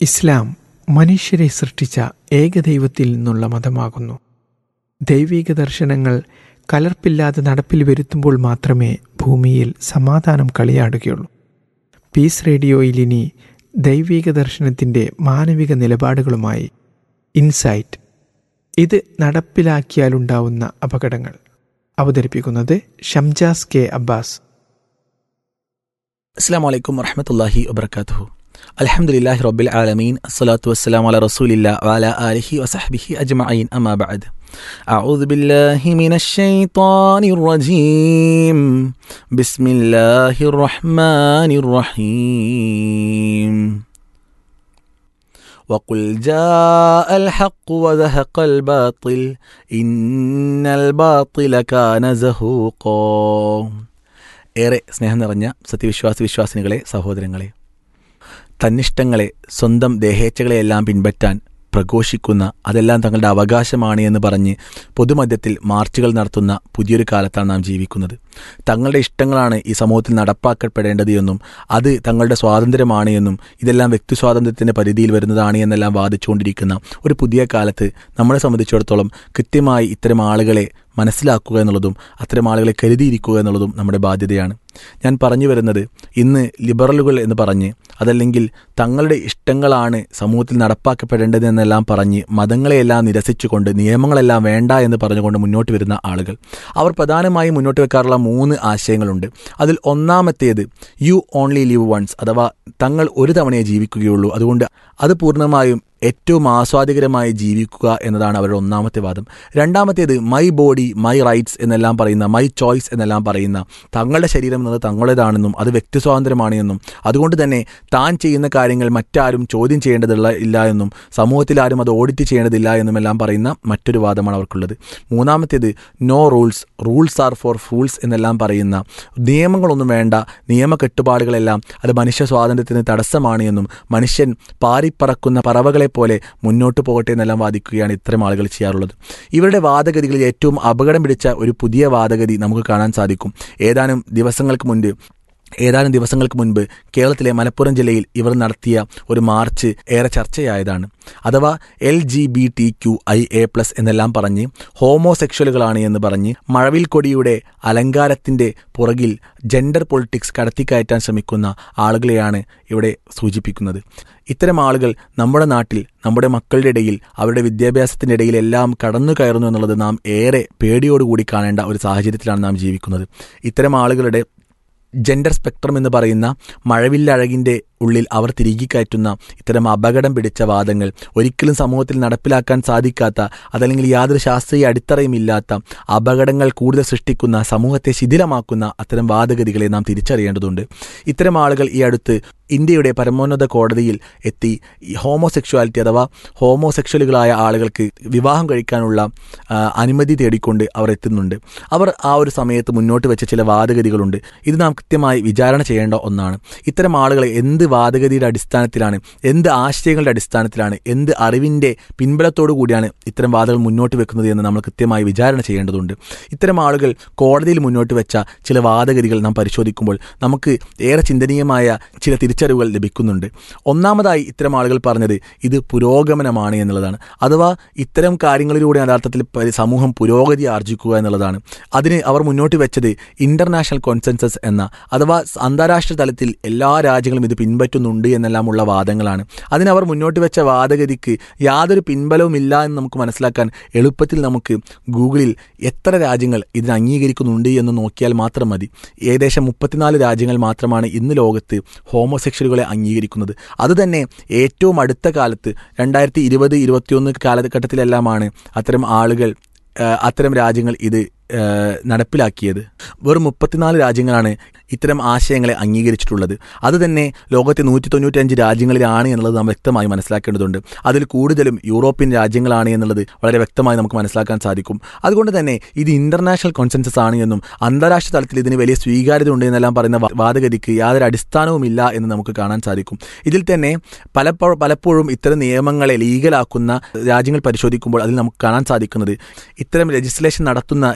ഇസ്ലാം മനുഷ്യരെ സൃഷ്ടിച്ച ഏകദൈവത്തിൽ നിന്നുള്ള മതമാകുന്നു ദൈവിക ദർശനങ്ങൾ കലർപ്പില്ലാതെ നടപ്പിൽ വരുത്തുമ്പോൾ മാത്രമേ ഭൂമിയിൽ സമാധാനം കളിയാടുകയുള്ളൂ പീസ് റേഡിയോയിൽ ഇനി ദൈവിക ദർശനത്തിൻ്റെ മാനവിക നിലപാടുകളുമായി ഇൻസൈറ്റ് ഇത് നടപ്പിലാക്കിയാലുണ്ടാവുന്ന അപകടങ്ങൾ അവതരിപ്പിക്കുന്നത് ഷംജാസ് കെ അബ്ബാസ് അസ്സാം വലൈക്കും വറഹമത്തല്ലാഹി വബർക്കാത്തു അലഹമുല്ലാഹി റബ്ബിൽ ആലമീൻ അസ്സലാത്തു വസ്സലാം അല റസൂലില്ല വാല ആലിഹി വസഹബിഹി അജ്മഈൻ അമാ ബഅദ് أعوذ بالله من الشيطان الرجيم بسم الله الرحمن الرحيم وقل جاء الحق وزهق الباطل إن الباطل كان زهوقا ഏറെ സ്നേഹം നിറഞ്ഞ സത്യവിശ്വാസ വിശ്വാസിനികളെ സഹോദരങ്ങളെ തന്നിഷ്ടങ്ങളെ സ്വന്തം ദേഹേച്ഛകളെയെല്ലാം പിൻപറ്റാൻ പ്രഘോഷിക്കുന്ന അതെല്ലാം തങ്ങളുടെ അവകാശമാണ് എന്ന് പറഞ്ഞ് പൊതുമധ്യത്തിൽ മാർച്ചുകൾ നടത്തുന്ന പുതിയൊരു കാലത്താണ് നാം ജീവിക്കുന്നത് തങ്ങളുടെ ഇഷ്ടങ്ങളാണ് ഈ സമൂഹത്തിൽ നടപ്പാക്കപ്പെടേണ്ടത് എന്നും അത് തങ്ങളുടെ സ്വാതന്ത്ര്യമാണ് എന്നും ഇതെല്ലാം വ്യക്തി സ്വാതന്ത്ര്യത്തിൻ്റെ പരിധിയിൽ വരുന്നതാണ് എന്നെല്ലാം വാദിച്ചുകൊണ്ടിരിക്കുന്ന ഒരു പുതിയ കാലത്ത് നമ്മളെ സംബന്ധിച്ചിടത്തോളം കൃത്യമായി ഇത്തരം ആളുകളെ മനസ്സിലാക്കുക എന്നുള്ളതും അത്തരം ആളുകളെ കരുതിയിരിക്കുക എന്നുള്ളതും നമ്മുടെ ബാധ്യതയാണ് ഞാൻ പറഞ്ഞു വരുന്നത് ഇന്ന് ലിബറലുകൾ എന്ന് പറഞ്ഞ് അതല്ലെങ്കിൽ തങ്ങളുടെ ഇഷ്ടങ്ങളാണ് സമൂഹത്തിൽ നടപ്പാക്കപ്പെടേണ്ടതെന്നെല്ലാം പറഞ്ഞ് മതങ്ങളെയെല്ലാം നിരസിച്ചുകൊണ്ട് നിയമങ്ങളെല്ലാം വേണ്ട എന്ന് പറഞ്ഞുകൊണ്ട് മുന്നോട്ട് വരുന്ന ആളുകൾ അവർ പ്രധാനമായും മുന്നോട്ട് വെക്കാറുള്ള മൂന്ന് ആശയങ്ങളുണ്ട് അതിൽ ഒന്നാമത്തേത് യു ഓൺലി ലിവ് വൺസ് അഥവാ തങ്ങൾ ഒരു തവണയെ ജീവിക്കുകയുള്ളൂ അതുകൊണ്ട് അത് പൂർണ്ണമായും ഏറ്റവും ആസ്വാദികരമായി ജീവിക്കുക എന്നതാണ് അവരുടെ ഒന്നാമത്തെ വാദം രണ്ടാമത്തേത് മൈ ബോഡി മൈ റൈറ്റ്സ് എന്നെല്ലാം പറയുന്ന മൈ ചോയ്സ് എന്നെല്ലാം പറയുന്ന തങ്ങളുടെ ശരീരം എന്നത് തങ്ങളുടേതാണെന്നും അത് വ്യക്തി സ്വാതന്ത്ര്യമാണ് എന്നും അതുകൊണ്ട് തന്നെ താൻ ചെയ്യുന്ന കാര്യങ്ങൾ മറ്റാരും ചോദ്യം ചെയ്യേണ്ടതുള്ള ഇല്ല എന്നും സമൂഹത്തിൽ ആരും അത് ഓഡിറ്റ് ചെയ്യേണ്ടതില്ല എന്നുമെല്ലാം പറയുന്ന മറ്റൊരു വാദമാണ് അവർക്കുള്ളത് മൂന്നാമത്തേത് no rules rules are for fools എന്നെല്ലാം പറയുന്ന നിയമങ്ങളൊന്നും വേണ്ട നിയമകെട്ടുപാടുകളെല്ലാം അത് മനുഷ്യ സ്വാതന്ത്ര്യത്തിന് തടസ്സമാണ് എന്നും മനുഷ്യൻ പാറിപ്പറക്കുന്ന പറവകളെ പോലെ മുന്നോട്ട് പോകട്ടെ എന്നെല്ലാം വാദിക്കുകയാണ് ഇത്തരം ആളുകൾ ചെയ്യാറുള്ളത് ഇവരുടെ വാദഗതികളിൽ ഏറ്റവും അപകടം പിടിച്ച ഒരു പുതിയ വാദഗതി നമുക്ക് കാണാൻ സാധിക്കും ഏതാനും ദിവസങ്ങൾക്ക് മുൻപ് ഏതാനും ദിവസങ്ങൾക്ക് മുൻപ് കേരളത്തിലെ മലപ്പുറം ജില്ലയിൽ ഇവർ നടത്തിയ ഒരു മാർച്ച് ഏറെ ചർച്ചയായതാണ് അഥവാ L G B T Q I A plus എന്നെല്ലാം പറഞ്ഞ് ഹോമോസെക്ഷലുകളാണ് എന്ന് പറഞ്ഞ് മഴവിൽ കൊടിയുടെ അലങ്കാരത്തിൻ്റെ പുറകിൽ ജെൻഡർ പൊളിറ്റിക്സ് കടത്തിക്കയറ്റാൻ ശ്രമിക്കുന്ന ആളുകളെയാണ് ഇവിടെ സൂചിപ്പിക്കുന്നത് ഇത്തരം ആളുകൾ നമ്മുടെ നാട്ടിൽ നമ്മുടെ മക്കളുടെ ഇടയിൽ അവരുടെ വിദ്യാഭ്യാസത്തിൻ്റെ ഇടയിൽ എല്ലാം കടന്നു കയറുന്നു എന്നുള്ളത് നാം ഏറെ പേടിയോടുകൂടി കാണേണ്ട ഒരു സാഹചര്യത്തിലാണ് നാം ജീവിക്കുന്നത് ഇത്തരം ആളുകളുടെ ജെൻഡർ സ്പെക്ട്രം എന്ന് പറയുന്ന മഴവില്ലഴകിൻ്റെ ഉള്ളിൽ അവർ തിരികെ കയറ്റുന്ന ഇത്തരം അപകടം പിടിച്ച വാദങ്ങൾ ഒരിക്കലും സമൂഹത്തിൽ നടപ്പിലാക്കാൻ സാധിക്കാത്ത അതല്ലെങ്കിൽ യാതൊരു ശാസ്ത്രീയ അടിത്തറയും ഇല്ലാത്ത അപകടങ്ങൾ കൂടുതൽ സൃഷ്ടിക്കുന്ന സമൂഹത്തെ ശിഥിലമാക്കുന്ന അത്തരം വാദഗതികളെ നാം തിരിച്ചറിയേണ്ടതുണ്ട് ഇത്തരം ആളുകൾ ഈ അടുത്ത് ഇന്ത്യയുടെ പരമോന്നത കോടതിയിൽ എത്തി ഹോമോസെക്ഷുവാലിറ്റി അഥവാ ഹോമോസെക്ഷലുകളായ ആളുകൾക്ക് വിവാഹം കഴിക്കാനുള്ള അനുമതി തേടിക്കൊണ്ട് അവർ എത്തുന്നുണ്ട് അവർ ആ ഒരു സമയത്ത് മുന്നോട്ട് വെച്ച ചില വാദഗതികളുണ്ട് ഇത് നാം കൃത്യമായി വിചാരണ ചെയ്യേണ്ട ഒന്നാണ് ഇത്തരം ആളുകളെ എന്ത് വാദഗതിയുടെ അടിസ്ഥാനത്തിലാണ് എന്ത് ആശയങ്ങളുടെ അടിസ്ഥാനത്തിലാണ് എന്ത് അറിവിൻ്റെ പിൻബലത്തോടു കൂടിയാണ് ഇത്തരം വാദങ്ങൾ മുന്നോട്ട് വെക്കുന്നത് എന്ന് നമ്മൾ കൃത്യമായി വിചാരണ ചെയ്യേണ്ടതുണ്ട് ഇത്തരം ആളുകൾ കോടതിയിൽ മുന്നോട്ട് വെച്ച ചില വാദഗതികൾ നാം പരിശോധിക്കുമ്പോൾ നമുക്ക് ഏറെ ചിന്തനീയമായ ചില തിരിച്ചറിവുകൾ ലഭിക്കുന്നുണ്ട് ഒന്നാമതായി ഇത്തരം ആളുകൾ പറഞ്ഞത് ഇത് പുരോഗമനമാണ് എന്നുള്ളതാണ് അഥവാ ഇത്തരം കാര്യങ്ങളിലൂടെ യഥാർത്ഥത്തിൽ സമൂഹം പുരോഗതി ആർജിക്കുക എന്നുള്ളതാണ് അതിന് അവർ മുന്നോട്ട് വെച്ചത് ഇന്റർനാഷണൽ കോൺസെൻസസ് എന്ന അഥവാ അന്താരാഷ്ട്ര തലത്തിൽ എല്ലാ രാജ്യങ്ങളും ഇത് പിൻപറ്റുന്നുണ്ട് എന്നെല്ലാമുള്ള വാദങ്ങളാണ് അതിനവർ മുന്നോട്ട് വെച്ച വാദഗതിക്ക് യാതൊരു പിൻബലവും ഇല്ല എന്ന് നമുക്ക് മനസ്സിലാക്കാൻ എളുപ്പത്തിൽ നമുക്ക് ഗൂഗിളിൽ എത്ര രാജ്യങ്ങൾ ഇതിനെ അംഗീകരിക്കുന്നുണ്ട് എന്ന് നോക്കിയാൽ മാത്രം മതി ഏകദേശം മുപ്പത്തിനാല് രാജ്യങ്ങൾ മാത്രമാണ് ഇന്ന് ലോകത്ത് ഹോമോസെക്ഷലുകളെ അംഗീകരിക്കുന്നത് അതുതന്നെ ഏറ്റവും അടുത്ത കാലത്ത് രണ്ടായിരത്തി ഇരുപത് ഇരുപത്തിയൊന്ന് കാലഘട്ടത്തിലെല്ലാമാണ് അത്തരം ആളുകൾ അത്തരം രാജ്യങ്ങൾ ഇത് നടപ്പിലാക്കിയത് വെറും മുപ്പത്തിനാല് രാജ്യങ്ങളാണ് ഇത്തരം ആശയങ്ങളെ അംഗീകരിച്ചിട്ടുള്ളത് അതുതന്നെ ലോകത്തെ നൂറ്റി തൊണ്ണൂറ്റഞ്ച് രാജ്യങ്ങളിലാണ് എന്നുള്ളത് നാം വ്യക്തമായി മനസ്സിലാക്കേണ്ടതുണ്ട് അതിൽ കൂടുതലും യൂറോപ്യൻ രാജ്യങ്ങളാണ് എന്നുള്ളത് വളരെ വ്യക്തമായി നമുക്ക് മനസ്സിലാക്കാൻ സാധിക്കും അതുകൊണ്ട് തന്നെ ഇത് ഇന്റർനാഷണൽ കോൺസെൻസസ് ആണ് എന്നും അന്താരാഷ്ട്ര തലത്തിൽ ഇതിന് വലിയ സ്വീകാര്യത ഉണ്ട് എന്നെല്ലാം പറയുന്ന വാദഗതിക്ക് യാതൊരു അടിസ്ഥാനവുമില്ല എന്ന് നമുക്ക് കാണാൻ സാധിക്കും ഇതിൽ തന്നെ പലപ്പോഴും പലപ്പോഴും ഇത്തരം നിയമങ്ങളെ ലീഗലാക്കുന്ന രാജ്യങ്ങൾ പരിശോധിക്കുമ്പോൾ അതിൽ നമുക്ക് കാണാൻ സാധിക്കുന്നത് ഇത്തരം ലെജിസ്ലേഷൻ നടത്തുന്ന